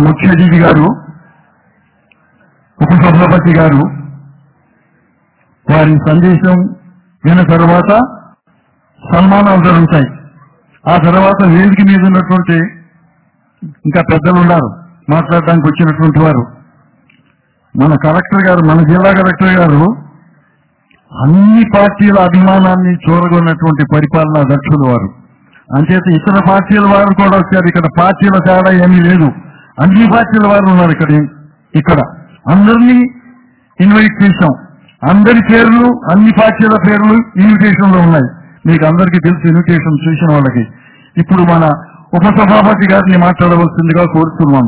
ముఖ్య అతిథి గారు ఉపసభాపతి గారు వారి సందేశం విన్న తర్వాత సన్మానాలు జరుగుతాయి ఆ తర్వాత వేదిక మీద ఉన్నటువంటి ఇంకా పెద్దలు ఉన్నారు మాట్లాడడానికి వచ్చినటువంటి వారు మన కలెక్టర్ గారు మన జిల్లా కలెక్టర్ గారు అన్ని పార్టీల అభిమానాన్ని చూరగొన్నటువంటి పరిపాలనా దక్షులు వారు అంచేత ఇతర పార్టీల వారు కూడా వచ్చారు ఇక్కడ పార్టీల తేడా ఏమీ లేదు అన్ని పార్టీల వారు ఉన్నారు ఇక్కడ ఇక్కడ అందరినీ ఇన్వైట్ చేశాం అందరి పేర్లు అన్ని పార్టీల పేర్లు ఇన్విటేషన్ లో ఉన్నాయి మీకు అందరికీ తెలుసు ఇన్విటేషన్ చూసిన వాళ్ళకి ఇప్పుడు మన ఉపసభాపతి గారిని మాట్లాడవలసిందిగా కోరుతున్నాను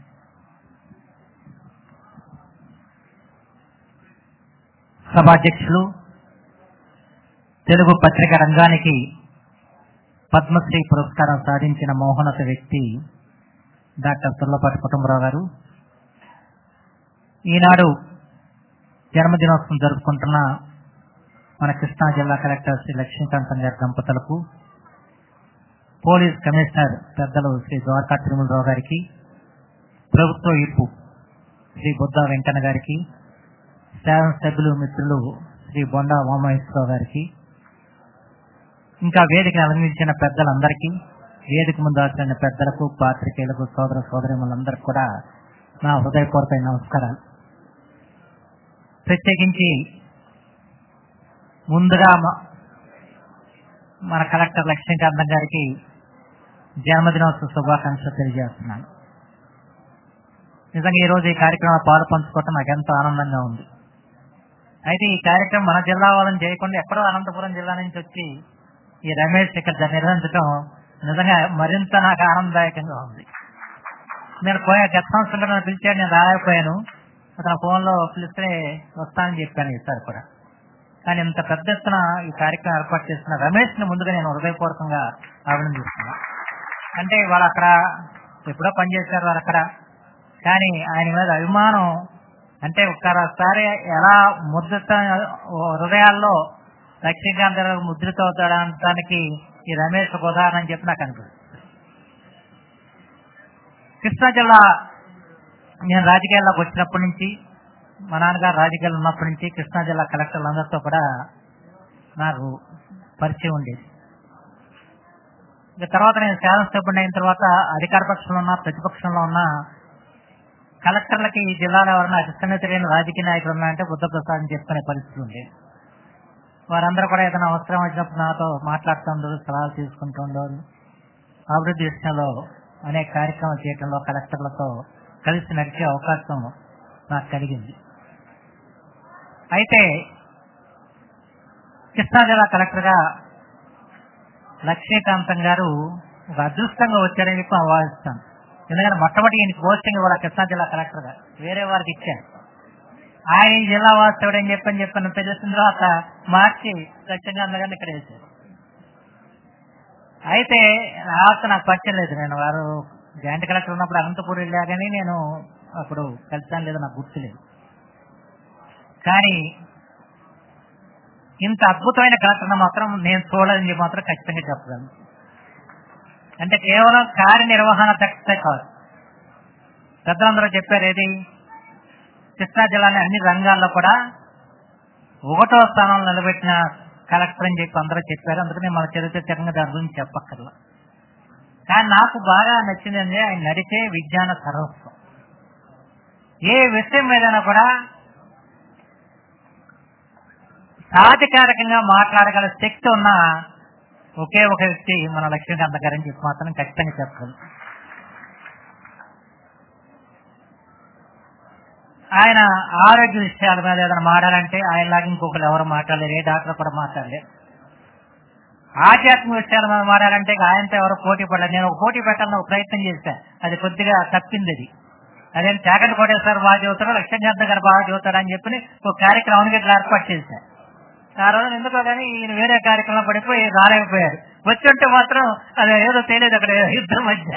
సభాధ్యక్షులు తెలుగు పత్రిక రంగానికి పద్మశ్రీ పురస్కారం సాధించిన మోహనత వ్యక్తి డాక్టర్ తుల్లపాటి కుటుంబరావు గారు ఈనాడు జన్మదినోత్సవం జరుపుకుంటున్న మన కృష్ణా జిల్లా కలెక్టర్ శ్రీ లక్ష్మీకాంతం గారి దంపతులకు పోలీస్ కమిషనర్ పెద్దలు శ్రీ ద్వారకా తిరుమలరావు గారికి ప్రభుత్వ ఇప్పు శ్రీ బుద్ధ వెంకన్న గారికి శాసన సభ్యులు మిత్రులు శ్రీ బొండా వామహేశ్వరరావు గారికి ఇంకా వేదిక అలంకరించిన పెద్దలందరికీ వేదిక ముందు వచ్చిన పెద్దలకు పాత్రికేయులకు సోదర సోదరిములందరికీ కూడా నా హృదయపూర్వక నమస్కారాలు ప్రత్యేకించి ముందుగా మ- మన కలెక్టర్ లక్ష్మీకాంతం గారికి జన్మదినోత్సవ శుభాకాంక్షలు తెలియజేస్తున్నాను నిజంగా ఈ రోజు ఈ కార్యక్రమంలో పాలు పంచుకోవటం నాకు ఎంతో ఆనందంగా ఉంది అయితే ఈ కార్యక్రమం మన జిల్లా వాళ్ళని చేయకుండా ఎక్కడో అనంతపురం జిల్లా నుంచి వచ్చి ఈ రమేష్ ఇక్కడ నిర్వహించడం నిజంగా మరింత నాకు ఆనందదాయకంగా ఉంది నేను పోయా గత సంవత్సరం కూడా నన్ను పిలిచాడు నేను రాలేకపోయాను అతను ఫోన్ లో పిలిస్తే వస్తానని చెప్పాను ఈసారి కూడా కానీ ఇంత పెద్ద ఎత్తున ఈ కార్యక్రమం ఏర్పాటు చేసిన రమేష్ ని ముందుగా నేను హృదయపూర్వకంగా అభినందిస్తున్నా అంటే వాళ్ళు అక్కడ ఎప్పుడో పనిచేశారు వాళ్ళు అక్కడ కానీ ఆయన మీద అభిమానం అంటే ఒక్కసారి ఎలా ముద్రిత హృదయాల్లో లక్ష్మీకాంత్ గారు ముద్రిత అవుతాడనడానికి ఈ రమేష్ ఒక ఉదాహరణ అని చెప్పి నాకు అనిపిస్తుంది కృష్ణా జిల్లా నేను రాజకీయాల్లోకి వచ్చినప్పటి నుంచి మా నాన్నగారు రాజకీయాలు ఉన్నప్పటి నుంచి కృష్ణా జిల్లా కలెక్టర్లందరితో కూడా నాకు పరిచయం ఉండేది ఇక తర్వాత నేను శాసనసభ్యుడు అయిన తర్వాత అధికార పక్షంలో ఉన్న ప్రతిపక్షంలో ఉన్న కలెక్టర్లకి ఈ జిల్లాలో ఎవరైనా అతిసన్నిత లేని రాజకీయ నాయకులు ఉన్నాయంటే బుద్ధప్రసాద్ అని చెప్పుకునే పరిస్థితి ఉంది వారందరూ కూడా ఏదైనా అవసరం వచ్చినప్పుడు నాతో మాట్లాడుతుండరు సలహాలు తీసుకుంటుండరు అభివృద్ధి విషయంలో అనేక కార్యక్రమాలు చేయడంలో కలెక్టర్లతో కలిసి నడిచే అవకాశం నాకు కలిగింది అయితే కృష్ణా జిల్లా కలెక్టర్గా లక్ష్మీకాంతం గారు ఒక అదృష్టంగా వచ్చారని చెప్పి నేను భావిస్తాను ఎందుకంటే మొట్టమొదటి ఈయన పోస్టింగ్ కూడా కృష్ణా జిల్లా కలెక్టర్ గా వేరే వారికి ఇచ్చారు ఆయన ఈ జిల్లా వాస్తవుడని చెప్పని చెప్పని తెలిసిన తర్వాత మార్చి లక్ష్మీకాంత్ గారిని ఇక్కడ వేశారు అయితే రాత నాకు పరిచయం లేదు నేను వారు జాయింట్ కలెక్టర్ ఉన్నప్పుడు అనంతపూర్ వెళ్ళా కానీ నేను అప్పుడు కలిసాను లేదో నాకు గుర్తులేదు కానీ ఇంత అద్భుతమైన కలెక్టర్ మాత్రం నేను చూడదని చెప్పి మాత్రం ఖచ్చితంగా చెప్పగలను అంటే కేవలం కార్యనిర్వహణ దక్షత కాదు పెద్దలందరూ చెప్పారు ఏది కృష్ణా జిల్లాని అన్ని రంగాల్లో కూడా ఒకటో స్థానంలో నిలబెట్టిన కలెక్టర్ అని చెప్పి అందరూ చెప్పారు అందుకని మన చరిత్ర చరంగా దాని గురించి చెప్పక్కర్లా కానీ నాకు బాగా నచ్చింది అంటే ఆయన నడిచే విజ్ఞాన సర్వస్వం ఏ విషయం మీదైనా కూడా సాధికారకంగా మాట్లాడగల శక్తి ఉన్న ఒకే ఒక వ్యక్తి మన లక్ష్మీకాంత గారు అని చెప్పి మాత్రం ఖచ్చితంగా చెప్పగలను ఆయన ఆరోగ్య విషయాల మీద ఏదైనా మాట్లాడాలంటే ఆయనలాగా ఇంకొకరు ఎవరు మాట్లాడలేరు ఏ డాక్టర్ కూడా మాట్లాడలేరు ఆధ్యాత్మిక విషయాల మీద మాట్లాడాలంటే ఇక ఆయనతో ఎవరు పోటీ పడలేదు నేను ఒక పోటీ పెట్టాలని ఒక ప్రయత్నం చేశా అది కొద్దిగా తప్పింది అది అదేం చాకటి కోటేశ్వర బాగా చదువుతాడు లక్ష్మీకాంత గారు బాగా చదువుతాడు అని చెప్పి ఒక కార్యక్రమానికి ఇట్లా ఏర్పాటు చేశా ఆ రోజు ఎందుకో కానీ ఈయన వేరే కార్యక్రమం పడిపోయి రాలేకపోయారు వచ్చుంటే మాత్రం అది ఏదో తెలియదు అక్కడ యుద్ధం మధ్య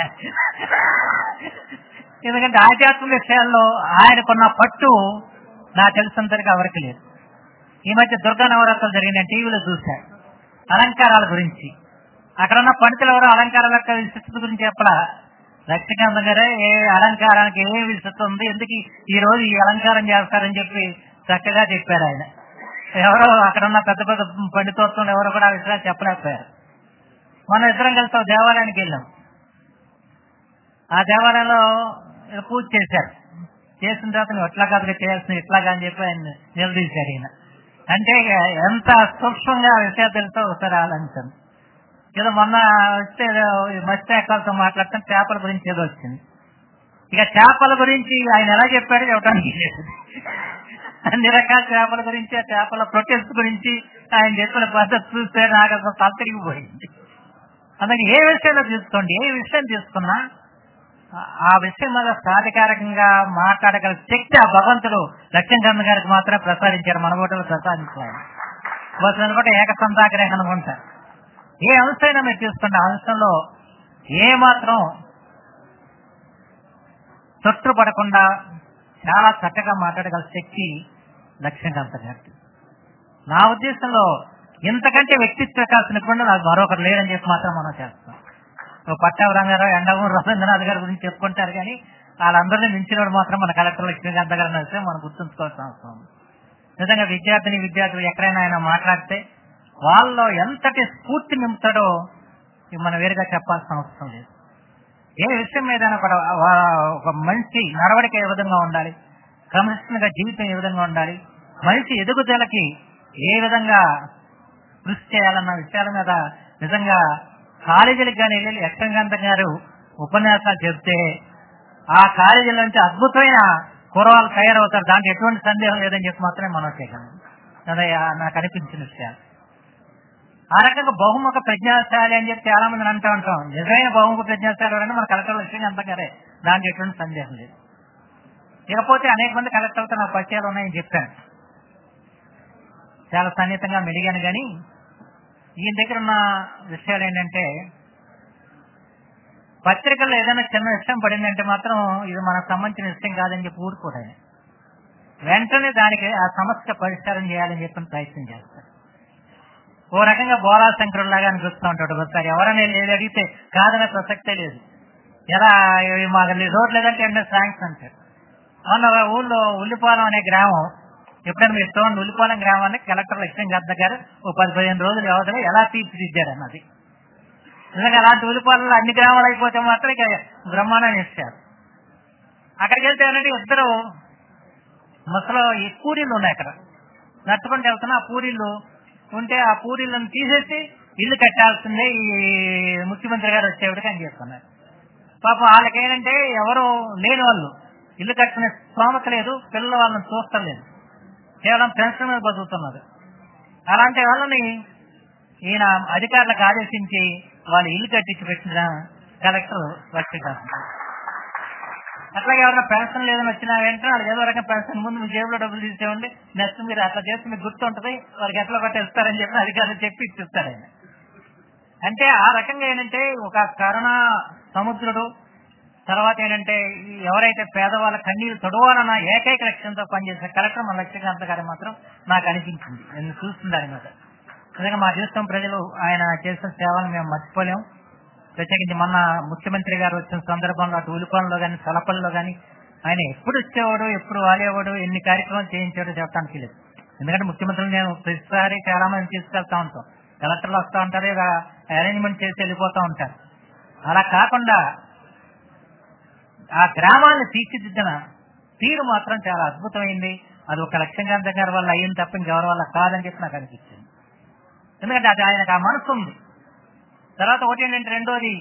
ఎందుకంటే ఆధ్యాత్మిక విషయాల్లో ఆయనకున్న పట్టు నా తెలిసినంతగా ఎవరికి లేదు ఈ మధ్య దుర్గా నవరాత్రులు జరిగిన టీవీలో చూశా అలంకారాల గురించి అక్కడ ఉన్న పండితులు ఎవరో అలంకారాల యొక్క విశిష్టత గురించి చెప్పలా లక్ష్మీకాంతం గారే ఏ అలంకారానికి ఏ విశిష్టత ఉంది ఎందుకు ఈ- ఈ రోజు ఈ అలంకారం చేస్తారని చెప్పి చక్కగా చెప్పారు ఆయన ఎవరో అక్కడ ఉన్న పెద్ద పెద్ద పండితోత్వం ఎవరు కూడా ఆ విషయాలు చెప్పలేకపోయారు మనం ఇద్దరం కలిసి ఒక దేవాలయానికి వెళ్ళాం ఆ దేవాలయంలో ఏదో పూజ చేశారు చేసిన తర్వాత నువ్వు ఎట్లా కాదుగా చేయాల్సింది ఇట్లాగా అని చెప్పి ఆయన నిలదీశారు ఈయన అంటే ఎంత సూక్ష్మంగా ఆ విషయాలు తెలుసో ఒకసారి ఆలోచించండి ఏదో మొన్న వస్తే ఏదో ఈ మత్స్యకాలతో మాట్లాడటం చేపల గురించి ఏదో వచ్చింది ఇక చేపల గురించి ఆయన ఎలా చెప్పాడో చెప్పడానికి లేదు అన్ని రకాల చేపల గురించి ఆ చేపల ప్రొటెస్ట్ గురించి ఆయన చెప్పిన పద్ధతి చూస్తే నాకు అసలు తల తిరిగిపోయింది అందుకే ఏ విషయంలో తీసుకోండి ఏ విషయం తీసుకున్నా ఆ- ఆ విషయం మీద సాధికారకంగా మాట్లాడగల శక్తి ఆ భగవంతుడు లక్ష్మీకాంత్ గారికి మాత్రమే ప్రసాదించారు మన ఓటలు ప్రసాదించారు బస్సు అనుకుంటే ఏకసంతాగ్రహం అనుకుంటా ఏ అంశమైనా మీరు తీసుకున్న అంశంలో ఏ మాత్రం తొట్టుపడకుండా చాలా చక్కగా మాట్లాడగల శక్తి లక్ష్మీకాంత గారికి నా ఉద్దేశంలో ఇంతకంటే వ్యక్తిత్వ కాల్సిన కూడా నాకు మరొకరు లేరని చెప్పి మాత్రం మనం చేస్తాం ఓ పట్టాభి గారు ఎండమూరు రవీంద్రనాథ్ గారి గురించి చెప్పుకుంటారు కానీ వాళ్ళందరినీ మించినోడు మాత్రం మన కలెక్టర్ లక్ష్మీకాంత గారు వస్తే మనం గుర్తుంచుకోవాల్సిన అవసరం ఉంది. నిజంగా విద్యార్థిని విద్యార్థులు ఎక్కడైనా ఆయన మాట్లాడితే వాళ్ళలో ఎంతటి స్ఫూర్తి నింపుతాడో ఇవి మనం వేరుగా చెప్పాల్సిన అవసరం లేదు ఏ విషయం మీద కూడా వా- ఒక మనిషి నడవడిక ఏ విధంగా ఉండాలి క్రమశిక్షణగా జీవితం ఏ విధంగా ఉండాలి మనిషి ఎదుగుదలకి ఏ విధంగా కృషి చేయాలన్న విషయాల మీద నిజంగా కాలేజీలకు కానీ వెళ్ళి యక్షంకాంత గారు ఉపన్యాసాలు చెప్తే ఆ కాలేజీల నుంచి అద్భుతమైన కురవాళ్ళు తయారవుతారు దాంట్లో ఎటువంటి సందేహం లేదని చెప్పి మాత్రమే మనం చేయగలం అదే ఆ- నాకు అనిపించిన విషయాలు ఆ రకంగా బహుముఖ ప్రజ్ఞాశాలి అని చెప్పి చాలా మంది అంటూ ఉంటాం నిజమైన బహుముఖ ప్రజ్ఞాశాలి అంటే మన కలెక్టర్ లక్ష్మీ అంత గారే దాంట్లో ఎటువంటి సందేహం లేదు ఇకపోతే అనేక మంది కలెక్టర్లతో నా పరిచయాలు ఉన్నాయని చెప్పాను చాలా సన్నిహితంగా మెలిగాను కానీ ఈయన దగ్గర ఉన్న విషయాలు ఏంటంటే పత్రికల్లో ఏదైనా చిన్న విషయం పడిందంటే మాత్రం ఇది మనకు సంబంధించిన విషయం కాదని చెప్పి ఊరుకోడు ఆయన వెంటనే దానికి ఆ సమస్య పరిష్కారం చేయాలని చెప్పి ప్రయత్నం చేస్తాడు ఓ రకంగా బోలా శంకరులాగా అనిపిస్తూ ఉంటాడు ఒకసారి ఎవరైనా ఏది అడిగితే కాదనే ప్రసక్తే లేదు ఎలా ఇవి మాకు లే- రోడ్ లేదంటే వెంటనే శాంక్స్ అంటాడు మొన్న ఒక ఊళ్ళో ఉల్లిపాలెం అనే గ్రామం ఎప్పుడైనా మీరు చూడండి ఉల్లిపాలెం గ్రామాన్ని కలెక్టర్ లక్ష్మీ గద్ద గారు ఓ పది పదిహేను రోజులు వ్యవధిలో ఎలా తీర్చిదిద్దారు అన్నది నిజంగా అలాంటి ఉల్లిపాలలో అన్ని గ్రామాలు అయిపోతే మాత్రం ఇక బ్రహ్మాండాన్ని ఇస్తారు అక్కడికి వెళ్తే ఏంటంటే ఇద్దరు ముసలో ఈ పూరీలు ఉన్నాయి అక్కడ నడుచుకుంటూ వెళ్తున్నా ఆ పూరీలు ఉంటే ఆ పూరీలను తీసేసి ఇల్లు కట్టాల్సిందే ఈ ముఖ్యమంత్రి గారు వచ్చేవాడికి అని చెప్తున్నారు పాపం వాళ్ళకి ఏంటంటే ఎవరు లేని వాళ్ళు ఇల్లు కట్టుకునే స్తోమత లేదు పిల్లల వాళ్ళని చూస్తలేదు కేవలం పెన్షన్ మీద బతుకుతున్నారు అలాంటి వాళ్ళని ఈయన అధికారులకు ఆదేశించి వాళ్ళు ఇల్లు కట్టించి పెట్టిన కలెక్టర్ లక్ష్మీకాంత్ అట్లాగే ఎవరైనా పెన్షన్ లేదని వచ్చినా వెంటనే వాళ్ళు ఏదో రకం పెన్షన్ ముందు మీ జేబులో డబ్బులు తీసేయండి నెక్స్ట్ మీరు అట్లా చేస్తే మీకు గుర్తుంటది వాళ్ళకి ఎట్లా పట్టేస్తారని చెప్పి అధికారులు చెప్పి ఇచ్చిస్తారు ఆయన అంటే ఆ రకంగా ఏంటంటే ఒక కరుణా సముద్రుడు తర్వాత ఏంటంటే ఈ ఎవరైతే పేదవాళ్ళ కన్నీరు తొడవాలన్న ఏకైక లక్ష్యంతో పనిచేసే కలెక్టర్ మన లక్ష్మీకాంత్ గారి మాత్రం నాకు అనిపించింది నేను చూస్తుంది దాని మీద నిజంగా మా దేశం ప్రజలు ఆయన చేసిన సేవలు మేము మర్చిపోలేం ప్రత్యేకించి మొన్న ముఖ్యమంత్రి గారు వచ్చిన సందర్భంలో అటు ఉలిపాలలో కానీ సలపల్లో కానీ ఆయన ఎప్పుడు వచ్చేవాడు ఎప్పుడు వాలేవాడు ఎన్ని కార్యక్రమాలు చేయించాడో చెప్పడానికి లేదు ఎందుకంటే ముఖ్యమంత్రులు నేను ప్రతిసారి చాలా మంది తీసుకెళ్తా ఉంటాం కలెక్టర్లు వస్తూ ఉంటారు ఇక అరేంజ్మెంట్ చేసి వెళ్ళిపోతూ ఉంటారు అలా కాకుండా ఆ గ్రామాన్ని తీర్చిదిద్దిన తీరు మాత్రం చాలా అద్భుతమైంది అది ఒక లక్ష్మీకాంత గారి వల్ల అయ్యింది తప్ప ఇంకెవరి వల్ల కాదని చెప్పి నాకు అనిపించింది ఎందుకంటే అది ఆయనకు ఆ మనసు ఉంది తర్వాత ఒకటి ఏంటంటే రెండోది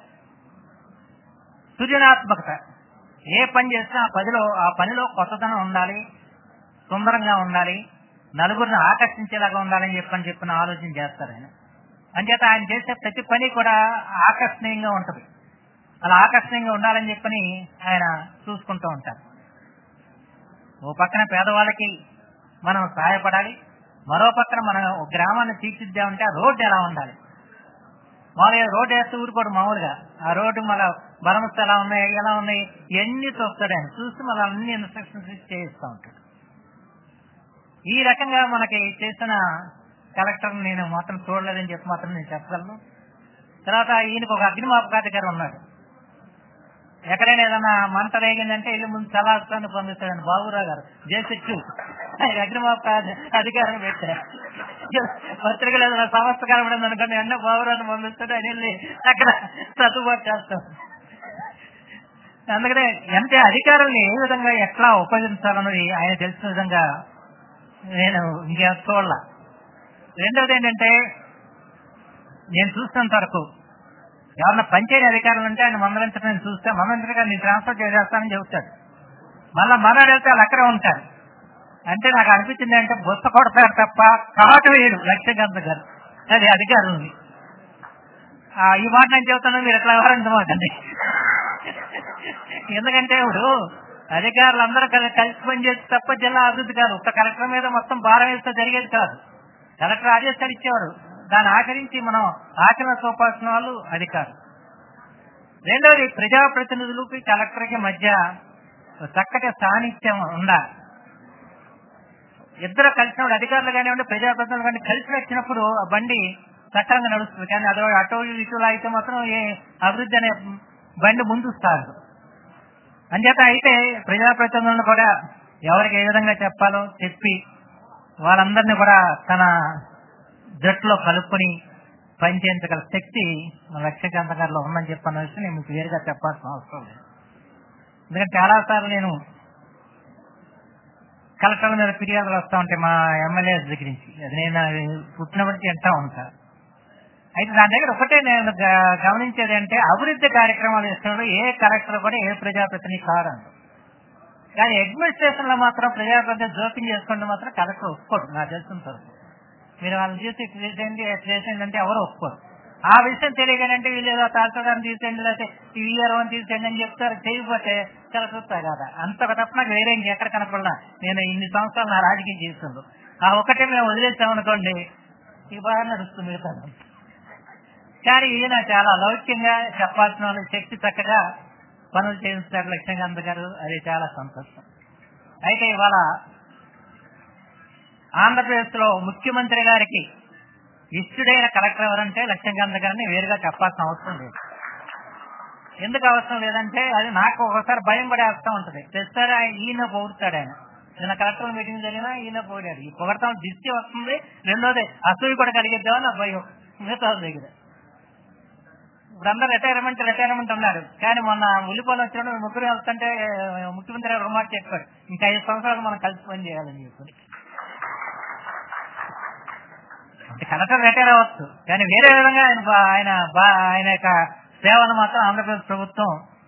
సృజనాత్మకత ఏ పని చేసినా ఆ పనిలో ఆ పనిలో కొత్తదనం ఉండాలి సుందరంగా ఉండాలి నలుగురిని ఆకర్షించేలాగా ఉండాలని చెప్పని చెప్పిన ఆలోచన చేస్తారు ఆయన అంచేత ఆయన చేసే ప్రతి పని కూడా ఆకర్షణీయంగా ఉంటది అలా ఆకర్షణీయంగా ఉండాలని చెప్పని ఆయన చూసుకుంటూ ఉంటారు ఓ పక్కన పేదవాళ్ళకి మనం సహాయపడాలి మరో పక్కన మనం ఒక గ్రామాన్ని తీర్చిద్దామంటే ఆ రోడ్డు ఎలా ఉండాలి మామూలుగా రోడ్డు వేస్తే ఊరుకోడు మామూలుగా ఆ రోడ్డు మళ్ళీ బలమస్తు ఎలా ఉన్నాయి ఎలా ఉన్నాయి ఇవన్నీ చూస్తాడు ఆయన చూసి మళ్ళీ అన్ని ఇన్స్ట్రక్షన్స్ ఇచ్చి చేయిస్తూ ఉంటాడు ఈ రకంగా మనకి చేసిన కలెక్టర్ నేను మాత్రం చూడలేదని చెప్పి మాత్రం నేను చెప్పగలను తర్వాత ఈయనకు ఒక అగ్నిమాపకాధికారి ఉన్నాడు ఎక్కడైనా ఏదైనా మంట రేగిందంటే వెళ్ళి ముందు చలాస్తాన్ని పంపిస్తాడండి బాబురావు గారు జేసెచ్చు ఆయన అగ్నిమాపక అధికారం పెట్టారు పత్రికలు ఏదైనా సమస్య కనబడింది అనుకోండి వెంటనే బాబురావుని పంపిస్తాడు ఆయన వెళ్ళి అక్కడ సర్దుబాటు చేస్తాం అందుకనే అంటే అధికారుల్ని ఏ విధంగా ఎట్లా ఉపయోగించాలన్నది ఆయన తెలిసిన విధంగా నేను ఇంకే చూడాల రెండవది ఏంటంటే నేను చూసినంత వరకు ఎవరన్నా పంచాయతీ అధికారులు ఉంటే ఆయన మందలించడం నేను చూస్తే మందలించగా నేను ట్రాన్స్ఫర్ చేసేస్తానని చెబుతాడు మళ్ళా మనోడు వెళ్తే వాళ్ళు అక్కడే ఉంటారు అంటే నాకు అనిపించింది అంటే బుస్త కొడతారు తప్ప కాటు వేయడు లక్ష్మీకాంత్ గారు అది అధికారులు ఈ మాట నేను చెబుతాను మీరు ఎట్లా వ్యవహరించమాకండి ఎందుకంటే ఇప్పుడు అధికారులు అందరూ కలి- కలిసి పనిచేసి తప్ప జిల్లా అభివృద్ధి కాదు ఒక కలెక్టర్ మీద మొత్తం భారం వేస్తే జరిగేది కాదు కలెక్టర్ ఆదేశాలు ఇచ్చేవారు దాన్ని ఆచరించి మనం ఆచరణ చూపాల్సిన వాళ్ళు అధికారులు రెండవది ప్రజాప్రతినిధులకి కలెక్టర్కి మధ్య చక్కటి సాన్నిధ్యం ఉండాలి ఇద్దరు కలిసినప్పుడు అధికారులు కానివ్వండి ప్రజాప్రతినిధులు కానీ కలిసి వచ్చినప్పుడు ఆ బండి చక్కగా నడుస్తుంది కానీ అదో అటో ఇటులో అయితే మాత్రం ఏ అభివృద్ధి అనే బండి ముందు సాగదు అంచేత అయితే ప్రజాప్రతినిధులను కూడా ఎవరికి ఏ విధంగా చెప్పాలో చెప్పి వాళ్ళందరినీ కూడా తన జట్టులో కలుపుకొని పనిచేయించగల శక్తి మన లక్ష్మీకాంత గారిలో ఉందని చెప్పన్న విషయం నేను మీకు వేరుగా చెప్పాల్సిన అవసరం లేదు ఎందుకంటే చాలా సార్లు నేను కలెక్టర్ల మీద ఫిర్యాదులు వస్తా ఉంటాయి మా ఎమ్మెల్యే దగ్గర నుంచి అది నేను పుట్టినప్పటికీ వింటా ఉంటా అయితే దాని దగ్గర ఒకటే నేను గ- గమనించేది అంటే అభివృద్ధి కార్యక్రమాలు ఇస్తున్నప్పుడు ఏ కలెక్టర్ కూడా ఏ ప్రజాప్రతినిధి కాదండి కానీ అడ్మినిస్ట్రేషన్ లో మాత్రం ప్రజాప్రతినిధి జోక్యం చేసుకుంటే మాత్రం కలెక్టర్ ఒప్పుకోడు నాకు తెలిసిన వరకు మీరు వాళ్ళని చూసి ఇట్లా చేసేయండి ఎట్లా చేసేయండి అంటే ఎవరు ఒప్పుకోరు ఆ విషయం తెలియగానంటే వీళ్ళు ఏదో తహసీల్దార్ని తీసేయండి లేకపోతే ఈఆర్ఓ తీసేయండి అని చెప్తారు చేయకపోతే చాలా చూస్తా కదా అంత తప్ప నాకు వేరే ఇంకెక్కడ కనపడలా నేను ఇన్ని సంవత్సరాలు నా రాజకీయం చేస్తుండ్రు ఆ ఒక్కటే మేము వదిలేసామనుకోండి ఈ బాగా నడుస్తుంది మిగతా కానీ ఈయన చాలా లౌక్యంగా చెప్పాల్సిన వాళ్ళ శక్తి చక్కగా పనులు చేయిస్తారు లక్ష్మీకాంత్ గారు అది చాలా సంతోషం అయితే ఇవాళ ఆంధ్రప్రదేశ్ లో ముఖ్యమంత్రి గారికి ఇష్టడైన కలెక్టర్ ఎవరంటే లక్ష్మీకాంత్ గారిని వేరుగా చెప్పాల్సిన అవసరం లేదు ఎందుకు అవసరం లేదంటే అది నాకు ఒకసారి భయం కూడా వేస్తా ఉంటది తెస్తారు ఆయన ఈయన పొగుడుతాడు ఆయన నిన్న కలెక్టర్ మీటింగ్ జరిగినా ఈయన పొగిడాడు ఈ పొగడతాం దిష్టి వస్తుంది రెండోది అసూయి కూడా కలిగిద్దామని నా భయం మిగతా వాళ్ళ దగ్గర ఇప్పుడు అందరూ రిటైర్మెంట్ రిటైర్మెంట్ అన్నారు కానీ మొన్న ఉల్లిపాయలు వచ్చినప్పుడు ముగ్గురు వెళ్తుంటే ముఖ్యమంత్రి గారు ఒక మాట చెప్పాడు ఇంకా ఐదు సంవత్సరాలు మనం కలిసి పని చేయాలని చెప్పి అంటే కలెక్టర్ రిటైర్ అవ్వచ్చు కానీ వేరే విధంగా ఆయన బా- ఆయన బా- ఆయన యొక్క సేవలు మాత్రం ఆంధ్రప్రదేశ్ ప్రభుత్వం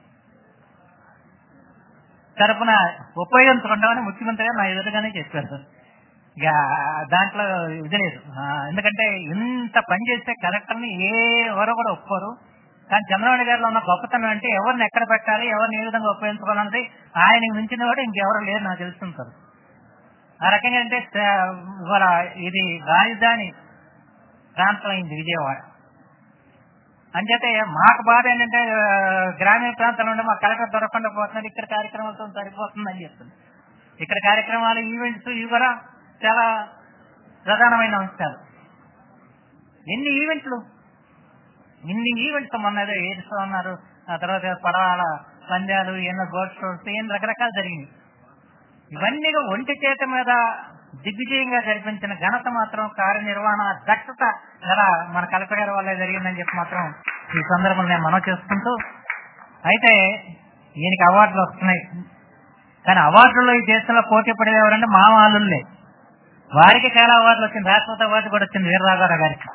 తరపున ఉపయోగించుకుంటామని ముఖ్యమంత్రి గారు నా ఎదురుగానే చెప్పారు ఇక దాంట్లో ఇది లేదు ఆ, ఎందుకంటే ఇంత పని చేస్తే కలెక్టర్ని ఏ ఎవరు కూడా ఒప్పుకోరు కానీ చంద్రబాబు గారిలో ఉన్న గొప్పతనం అంటే ఎవరిని ఎక్కడ పెట్టాలి ఎవరిని ఏ విధంగా ఉపయోగించుకోవాలన్నది ఆయనకి మించిన వాడు ఇంకెవరు లేరు నాకు తెలుస్తుంటారు ఆ రకంగా అంటే స- ఇవాళ ఇది రాజధాని ప్రాంతం అయింది విజయవాడ అంచేతే మాకు బాధ ఏంటంటే ఆ, గ్రామీణ ప్రాంతాల్లో ఉండే మా కలెక్టర్ దొరకకుండా పోతున్నారు ఇక్కడ కార్యక్రమాలతో సరిపోతుందని చెప్తుంది ఇక్కడ కార్యక్రమాలు ఈవెంట్స్ ఇవి కూడా చాలా ప్రధానమైన అంశాలు ఎన్ని ఈవెంట్లు ఇన్ని ఈవెంట్స్ మొన్న ఏదో ఎయిడ్స్ అన్నారు ఆ తర్వాత పడవల పందాలు ఎన్నో గోడ్ షోస్ ఎన్ని రకరకాలు జరిగింది ఇవన్నీ ఒంటి చేత మీద దిగ్విజయంగా జరిపించిన ఘనత మాత్రం కార్యనిర్వహణ దక్షత గల మన కలెక్టర్ గారి వల్లే జరిగిందని చెప్పి మాత్రం ఈ సందర్భంలో నేను మనవి చేసుకుంటూ అయితే ఈయనకి అవార్డులు వస్తున్నాయి కానీ అవార్డుల్లో ఈ దేశంలో పోటీ పడేది ఎవరంటే మా వాళ్ళులే వారికి చాలా అవార్డులు వచ్చింది రాష్ట్రపతి అవార్డు కూడా వచ్చింది వీరరాఘవరావు గారికి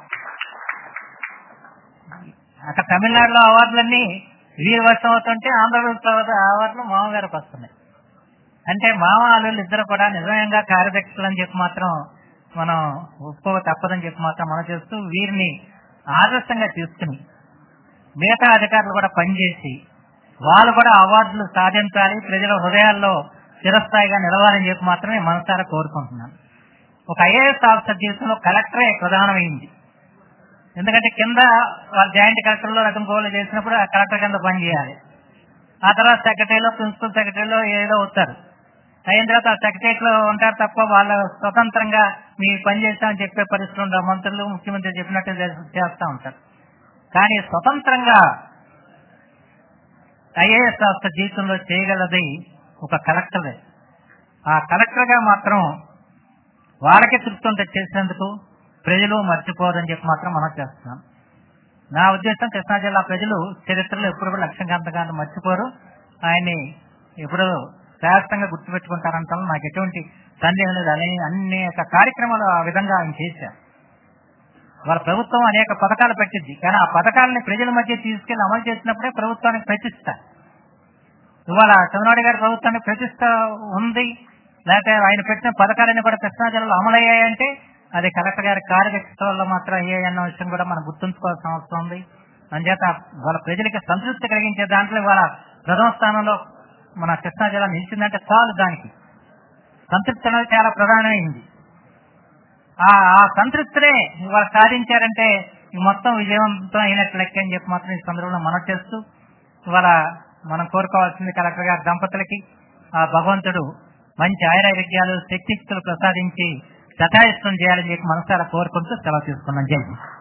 అక్కడ తమిళనాడులో అవార్డులన్నీ వీరి వర్షం అవుతుంటే ఆంధ్రప్రదేశ్ అవార్డులు మామగారికి వస్తున్నాయి అంటే మామ అల్లుళ్ళు ఇద్దరు కూడా నిజంగా కార్యదక్షులు అని చెప్పి మాత్రం మనం ఒప్పుకోక తప్పదని చెప్పి మాత్రం మనం చేస్తూ వీరిని ఆదర్శంగా తీసుకుని మిగతా అధికారులు కూడా పనిచేసి వాళ్ళు కూడా అవార్డులు సాధించాలి ప్రజల హృదయాల్లో చిరస్థాయిగా నిలవాలని చెప్పి మాత్రమే మనసారా కోరుకుంటున్నాను ఒక ఐఏఎస్ ఆఫీసర్ జీవితంలో కలెక్టరే ప్రధానమైంది ఎందుకంటే కింద వాళ్ళ జాయింట్ కలెక్టర్లో రకం కోళ్ళు చేసినప్పుడు ఆ కలెక్టర్ కింద పనిచేయాలి ఆ తర్వాత సెక్రటరీలో ప్రిన్సిపల్ సెక్రటరీలో ఏదో అవుతారు అయిన తర్వాత ఆ సెక్రటరీలో ఉంటారు తప్ప వాళ్ళ స్వతంత్రంగా మీ పని చేస్తామని చెప్పే పరిస్థితులు ఉండవు మంత్రులు ముఖ్యమంత్రి చెప్పినట్టు చేస్తా ఉంటారు కానీ స్వతంత్రంగా ఐఏఎస్ ఆఫీసర్ జీవితంలో చేయగలది ఒక కలెక్టరే ఆ కలెక్టర్ గా మాత్రం వాళ్ళకి తృప్తి ఉంటే చేసేందుకు ప్రజలు మర్చిపోదని చెప్పి మాత్రం మనం చేస్తున్నాం నా ఉద్దేశం కృష్ణా జిల్లా ప్రజలు చరిత్రలో ఎప్పుడు కూడా లక్ష్మీకాంత్ గారిని మర్చిపోరు ఆయన్ని ఎప్పుడు శాస్త్రంగా గుర్తుపెట్టుకుంటారంటాం నాకు ఎటువంటి సందేహం లేదు అనే అన్ని యొక్క కార్యక్రమాలు ఆ విధంగా ఆయన చేశారు వాళ్ళ ప్రభుత్వం అనేక పథకాలు పెట్టింది కానీ ఆ పథకాలని ప్రజల మధ్య తీసుకెళ్లి అమలు చేసినప్పుడే ప్రభుత్వానికి ప్రతిష్ట ఇవాళ చంద్రబాబు గారి ప్రభుత్వానికి ప్రతిష్ట ఉంది లేకపోతే ఆయన పెట్టిన పథకాలన్నీ కూడా కృష్ణా జిల్లాలో అమలయ్యాయంటే అది కలెక్టర్ గారి కార్యదక్షతలో మాత్రం అయ్యాయన్న విషయం కూడా మనం గుర్తుంచుకోవాల్సిన అవసరం ఉంది అంచేత వాళ్ళ ప్రజలకి సంతృప్తి కలిగించే దాంట్లో ఇవాళ ప్రథమ స్థానంలో మన కృష్ణా జిల్లా నిలిచిందంటే చాలు దానికి సంతృప్తి అనేది చాలా ప్రధానమైంది ఆ ఆ సంతృప్తినే ఇవాళ సాధించారంటే ఈ మొత్తం విజయవంతం అయినట్లు లెక్క అని చెప్పి మాత్రం ఈ సందర్భంలో మనం చేస్తూ ఇవాళ మనం కోరుకోవాల్సింది కలెక్టర్ గారి దంపతులకి ఆ భగవంతుడు మంచి ఆయురారోగ్యాలు శక్తిస్తులు ప్రసాదించి శతాయుష్టం చేయాలని చెప్పి మనసారా కోరుకుంటూ సెలవు తీసుకున్నాం జై హింద్.